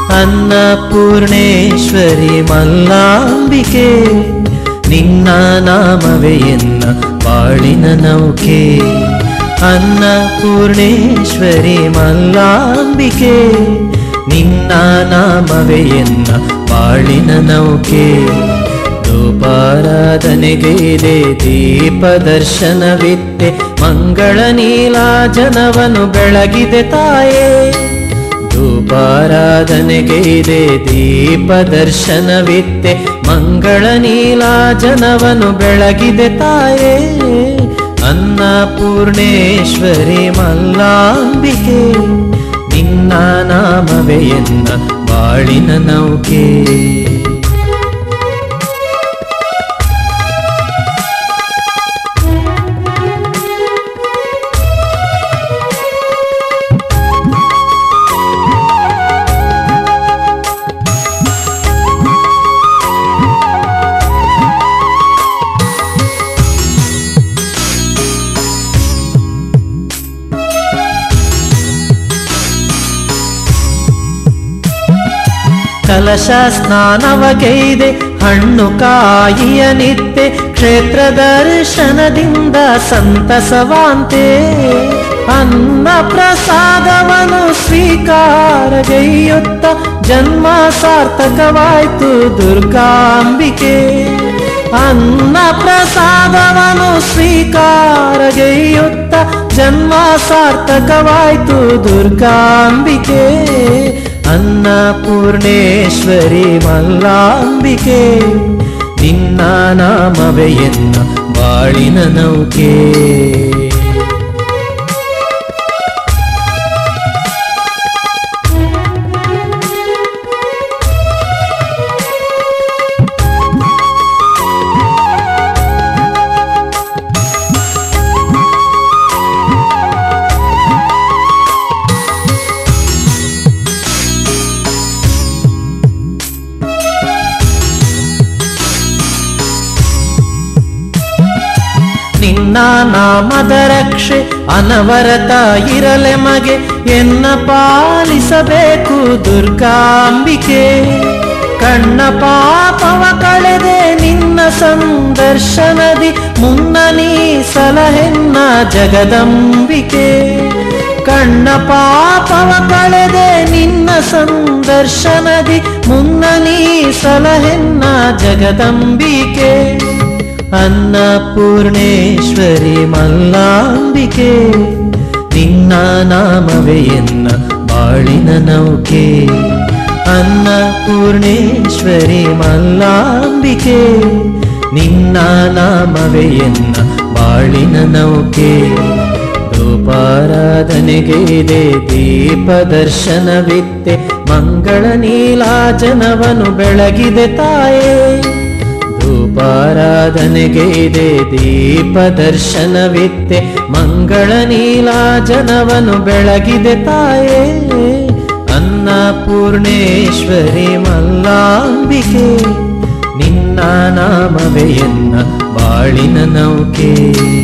ಅನ್ನಪೂರ್ಣೇಶ್ವರಿ ಮಲ್ಲಾಂಬಿಕೆ ನಿನ್ನ ನಾಮವೇ ಎನ್ನ ಬಾಳಿನ ನೌಕೆ ಅನ್ನಪೂರ್ಣೇಶ್ವರಿ ಮಲ್ಲಾಂಬಿಕೆ ನಿನ್ನ ನಾಮವೇ ಎನ್ನ ಬಾಳಿನ ನೌಕೆ ಧೂಪಾರಾಧನೆಗೆ ಇದೆ ದೀಪ ದರ್ಶನವಿತ್ತೆ ಮಂಗಳ ನೀಲಾಜನವನು ಬೆಳಗಿದೆ ತಾಯೇ ಧೂಪಾರಾಧನೆಗೆ ಇದೆ ದೀಪ ದರ್ಶನವಿತ್ತೆ ಮಂಗಳ ನೀಲಾಜನವನು ಬೆಳಗಿದೆ ತಾಯೇ ಅನ್ನಪೂರ್ಣೇಶ್ವರಿ ಮಲ್ಲಾಂಬಿಕೆ ನಿನ್ನ ನಾಮವೇ ಎನ್ನ ಬಾಳಿನ ನೌಕೆ ಕಲಶ ಸ್ನಾನವಗೈದೆ ಹಣ್ಣು ಕಾಯಿಯ ನಿತ್ಯ ಕ್ಷೇತ್ರ ದರ್ಶನದಿಂದ ಸಂತಸವಾಂತೆ ಅನ್ನ ಪ್ರಸಾದವನು ಸ್ವೀಕಾರಗೈಯುತ್ತ ಜನ್ಮ ಸಾರ್ಥಕವಾಯ್ತು ದುರ್ಗಾಂಬಿಕೆ ಅನ್ನ ಪ್ರಸಾದವನು ಸ್ವೀಕಾರಗೈಯುತ್ತ ಜನ್ಮ ಸಾರ್ಥಕವಾಯ್ತು ದುರ್ಗಾಂಬಿಕೆ ಅನ್ನಪೂರ್ಣೇಶ್ವರಿ ಮಲ್ಲಾಂಬಿಕೆ ನಿನ್ನ ನಾಮವೇ ಎನ್ನ ಬಾಳಿನ ನೌಕೆ ನಿನ್ನ ನಾಮದ ರಕ್ಷೆ ಅನವರತ ಇರಲೆ ಮಗೆ ಎನ್ನ ಪಾಲಿಸಬೇಕು ದುರ್ಗಾಂಬಿಕೆ ಕಣ್ಣ ಪಾಪವ ಕಳೆದೆ ನಿನ್ನ ಸಂದರ್ಶನದಿ ಮುನ್ನ ನೀ ಸಲಹೆನ್ನ ಜಗದಂಬಿಕೆ ಕಣ್ಣ ಪಾಪವ ಕಳೆದೆ ನಿನ್ನ ಸಂದರ್ಶನದಿ ಮುನ್ನ ನೀ ಸಲಹೆನ್ನ ಜಗದಂಬಿಕೆ ಅನ್ನಪೂರ್ಣೇಶ್ವರಿ ಮಲ್ಲಾಂಬಿಕೆ ನಿನ್ನ ನಾಮವೇ ಎನ್ನ ಬಾಳಿನ ನೌಕೆ ಅನ್ನಪೂರ್ಣೇಶ್ವರಿ ಮಲ್ಲಾಂಬಿಕೆ ನಿನ್ನ ನಾಮವೇ ಎನ್ನ ಬಾಳಿನ ನೌಕೆ ಧೂಪಾರಾಧನೆಗೆ ಇದೆ ದೀಪ ದರ್ಶನವಿತ್ತೆ ಮಂಗಳ ನೀಲಾಜನವನು ಬೆಳಗಿದೆ ತಾಯೇ ಧೂಪಾರಾಧನೆಗೆ ಇದೆ ದೀಪ ದರ್ಶನವಿತ್ತೆ ಮಂಗಳ ನೀಲಾಜನವನು ಬೆಳಗಿದೆ ತಾಯೇ ಅನ್ನಪೂರ್ಣೇಶ್ವರಿ ಮಲ್ಲಾಂಬಿಕೆ ನಿನ್ನ ನಾಮವೇ ಎನ್ನ ಬಾಳಿನ ನೌಕೆ